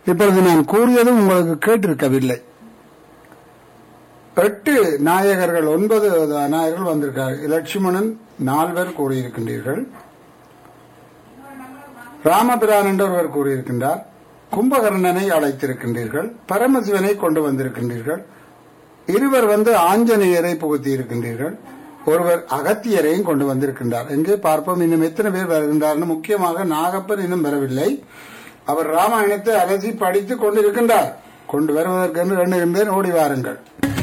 இப்பொழுது நான் கூறியதும் உங்களுக்கு கேட்டிருக்கவில்லை எட்டு நாயகர்கள் ஒன்பது நாயகர்கள் வந்திருக்கார்கள் லட்சுமணன் நால்வர் கூறியிருக்கின்றீர்கள் ராமபிரான் என்று ஒருவர் கூறியிருக்கின்றார் கும்பகர்ணனை அழைத்திருக்கின்றீர்கள் பரமசிவனை கொண்டு வந்திருக்கின்றீர்கள் இருவர் வந்து ஆஞ்சநேயரை புகுத்தி இருக்கின்றீர்கள் ஒருவர் அகத்தியரையும் கொண்டு வந்திருக்கின்றார் எங்கே பார்ப்போம் இன்னும் எத்தனை பேர் வருகின்றார்னு முக்கியமாக நாகப்பன் இன்னும் வரவில்லை அவர் ராமாயணத்தை அலசி படித்துக் கொண்டிருக்கின்றார் கொண்டு வருவதற்கு என்று எண்ணுகின்றேன் ஓடி வாருங்கள்